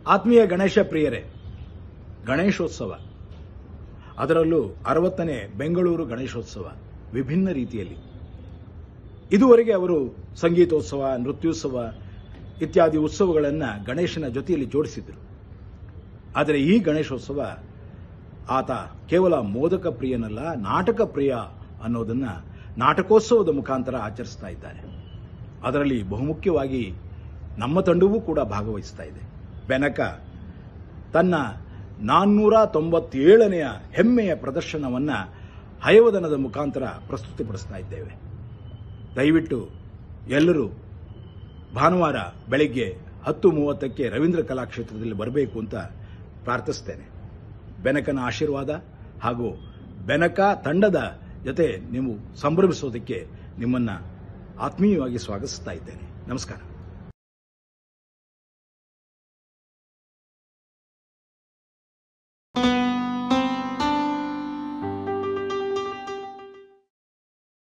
ಆತ್ಮೀಯ ಗಣೇಶ ಪ್ರಿಯರೇ ಗಣೇಶೋತ್ಸವ ಅದರಲ್ಲೂ ಅರವತ್ತನೇ ಬೆಂಗಳೂರು ಗಣೇಶೋತ್ಸವ ವಿಭಿನ್ನ ರೀತಿಯಲ್ಲಿ ಇದುವರೆಗೆ ಅವರು ಸಂಗೀತೋತ್ಸವ ನೃತ್ಯೋತ್ಸವ ಇತ್ಯಾದಿ ಉತ್ಸವಗಳನ್ನು ಗಣೇಶನ ಜೊತೆಯಲ್ಲಿ ಜೋಡಿಸಿದ್ರು ಆದರೆ ಈ ಗಣೇಶೋತ್ಸವ ಆತ ಕೇವಲ ಮೋದಕ ಪ್ರಿಯನಲ್ಲ ನಾಟಕ ಪ್ರಿಯ ಅನ್ನೋದನ್ನ ನಾಟಕೋತ್ಸವದ ಮುಖಾಂತರ ಆಚರಿಸ್ತಾ ಇದ್ದಾರೆ ಅದರಲ್ಲಿ ಬಹುಮುಖ್ಯವಾಗಿ ನಮ್ಮ ತಂಡವೂ ಕೂಡ ಭಾಗವಹಿಸ್ತಾ ಇದೆ ಬೆನಕ ತನ್ನ ನಾನ್ನೂರ ತೊಂಬತ್ತೇಳನೆಯ ಹೆಮ್ಮೆಯ ಪ್ರದರ್ಶನವನ್ನ ಹಯವದನದ ಮುಖಾಂತರ ಪ್ರಸ್ತುತಿಪಡಿಸ್ತಾ ಇದ್ದೇವೆ ದಯವಿಟ್ಟು ಎಲ್ಲರೂ ಭಾನುವಾರ ಬೆಳಿಗ್ಗೆ ಹತ್ತು ಮೂವತ್ತಕ್ಕೆ ರವೀಂದ್ರ ಕಲಾಕ್ಷೇತ್ರದಲ್ಲಿ ಬರಬೇಕು ಅಂತ ಪ್ರಾರ್ಥಿಸ್ತೇನೆ ಬೆನಕನ ಆಶೀರ್ವಾದ ಹಾಗೂ ಬೆನಕ ತಂಡದ ಜೊತೆ ನೀವು ಸಂಭ್ರಮಿಸೋದಕ್ಕೆ ನಿಮ್ಮನ್ನ ಆತ್ಮೀಯವಾಗಿ ಸ್ವಾಗತಿಸ್ತಾ ಇದ್ದೇನೆ ನಮಸ್ಕಾರ